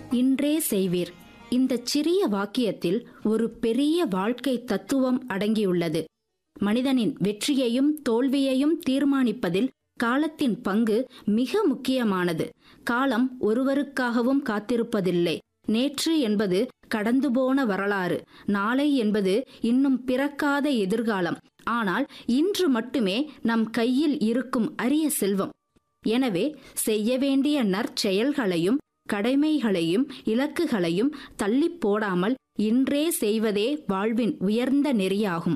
இன்றே செய்வீர் இந்த சிறிய வாக்கியத்தில் ஒரு பெரிய வாழ்க்கை தத்துவம் அடங்கியுள்ளது மனிதனின் வெற்றியையும் தோல்வியையும் தீர்மானிப்பதில் காலத்தின் பங்கு மிக முக்கியமானது காலம் ஒருவருக்காகவும் காத்திருப்பதில்லை நேற்று என்பது கடந்து போன வரலாறு நாளை என்பது இன்னும் பிறக்காத எதிர்காலம் ஆனால் இன்று மட்டுமே நம் கையில் இருக்கும் அரிய செல்வம் எனவே செய்ய வேண்டிய நற்செயல்களையும் கடமைகளையும் இலக்குகளையும் தள்ளிப் போடாமல் இன்றே செய்வதே வாழ்வின் உயர்ந்த நெறியாகும்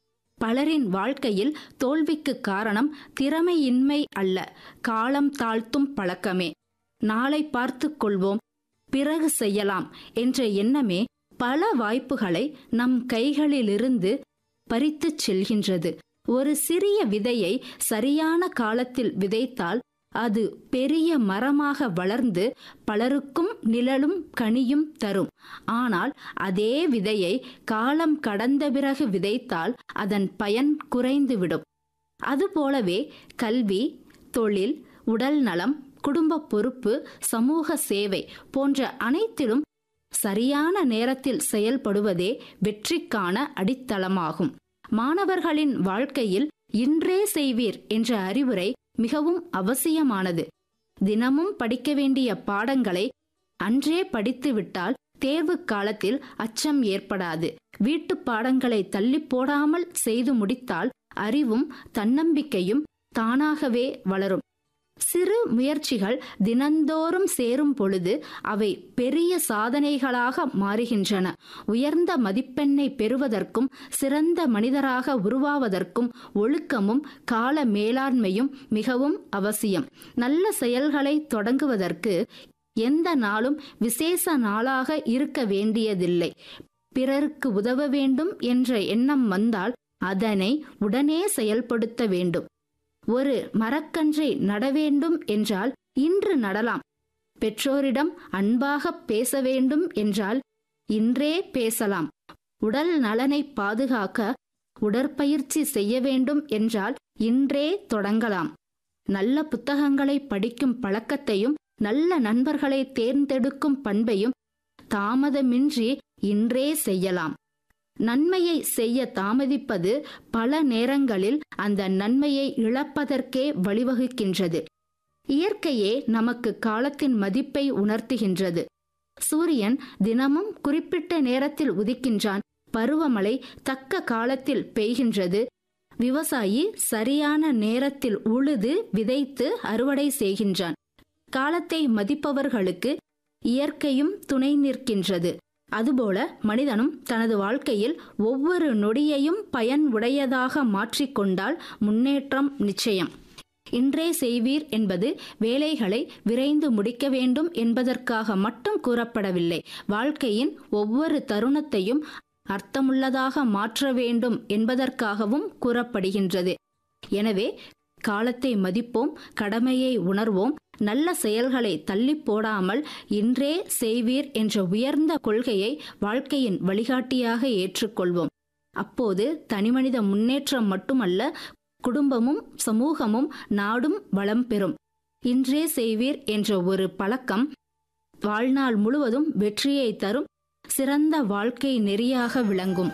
பலரின் வாழ்க்கையில் தோல்விக்கு காரணம் திறமையின்மை அல்ல காலம் தாழ்த்தும் பழக்கமே நாளை பார்த்துக் கொள்வோம் பிறகு செய்யலாம் என்ற எண்ணமே பல வாய்ப்புகளை நம் கைகளிலிருந்து பறித்துச் செல்கின்றது ஒரு சிறிய விதையை சரியான காலத்தில் விதைத்தால் அது பெரிய மரமாக வளர்ந்து பலருக்கும் நிழலும் கனியும் தரும் ஆனால் அதே விதையை காலம் கடந்த பிறகு விதைத்தால் அதன் பயன் குறைந்துவிடும் அதுபோலவே கல்வி தொழில் உடல் நலம் குடும்ப பொறுப்பு சமூக சேவை போன்ற அனைத்திலும் சரியான நேரத்தில் செயல்படுவதே வெற்றிக்கான அடித்தளமாகும் மாணவர்களின் வாழ்க்கையில் இன்றே செய்வீர் என்ற அறிவுரை மிகவும் அவசியமானது தினமும் படிக்க வேண்டிய பாடங்களை அன்றே படித்துவிட்டால் தேர்வு காலத்தில் அச்சம் ஏற்படாது வீட்டு பாடங்களை தள்ளி போடாமல் செய்து முடித்தால் அறிவும் தன்னம்பிக்கையும் தானாகவே வளரும் சிறு முயற்சிகள் தினந்தோறும் சேரும் பொழுது அவை பெரிய சாதனைகளாக மாறுகின்றன உயர்ந்த மதிப்பெண்ணை பெறுவதற்கும் சிறந்த மனிதராக உருவாவதற்கும் ஒழுக்கமும் கால மேலாண்மையும் மிகவும் அவசியம் நல்ல செயல்களை தொடங்குவதற்கு எந்த நாளும் விசேஷ நாளாக இருக்க வேண்டியதில்லை பிறருக்கு உதவ வேண்டும் என்ற எண்ணம் வந்தால் அதனை உடனே செயல்படுத்த வேண்டும் ஒரு மரக்கன்றை நட வேண்டும் என்றால் இன்று நடலாம் பெற்றோரிடம் அன்பாக பேச வேண்டும் என்றால் இன்றே பேசலாம் உடல் நலனை பாதுகாக்க உடற்பயிற்சி செய்ய வேண்டும் என்றால் இன்றே தொடங்கலாம் நல்ல புத்தகங்களை படிக்கும் பழக்கத்தையும் நல்ல நண்பர்களை தேர்ந்தெடுக்கும் பண்பையும் தாமதமின்றி இன்றே செய்யலாம் நன்மையை செய்ய தாமதிப்பது பல நேரங்களில் அந்த நன்மையை இழப்பதற்கே வழிவகுக்கின்றது இயற்கையே நமக்கு காலத்தின் மதிப்பை உணர்த்துகின்றது சூரியன் தினமும் குறிப்பிட்ட நேரத்தில் உதிக்கின்றான் பருவமழை தக்க காலத்தில் பெய்கின்றது விவசாயி சரியான நேரத்தில் உழுது விதைத்து அறுவடை செய்கின்றான் காலத்தை மதிப்பவர்களுக்கு இயற்கையும் துணை நிற்கின்றது அதுபோல மனிதனும் தனது வாழ்க்கையில் ஒவ்வொரு நொடியையும் பயன் உடையதாக மாற்றிக்கொண்டால் முன்னேற்றம் நிச்சயம் இன்றே செய்வீர் என்பது வேலைகளை விரைந்து முடிக்க வேண்டும் என்பதற்காக மட்டும் கூறப்படவில்லை வாழ்க்கையின் ஒவ்வொரு தருணத்தையும் அர்த்தமுள்ளதாக மாற்ற வேண்டும் என்பதற்காகவும் கூறப்படுகின்றது எனவே காலத்தை மதிப்போம் கடமையை உணர்வோம் நல்ல செயல்களை தள்ளி போடாமல் இன்றே செய்வீர் என்ற உயர்ந்த கொள்கையை வாழ்க்கையின் வழிகாட்டியாக ஏற்றுக்கொள்வோம் அப்போது தனிமனித முன்னேற்றம் மட்டுமல்ல குடும்பமும் சமூகமும் நாடும் வளம் பெறும் இன்றே செய்வீர் என்ற ஒரு பழக்கம் வாழ்நாள் முழுவதும் வெற்றியை தரும் சிறந்த வாழ்க்கை நெறியாக விளங்கும்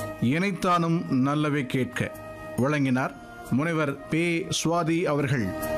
இணைத்தானும் நல்லவை கேட்க வழங்கினார் முனைவர் பே சுவாதி அவர்கள்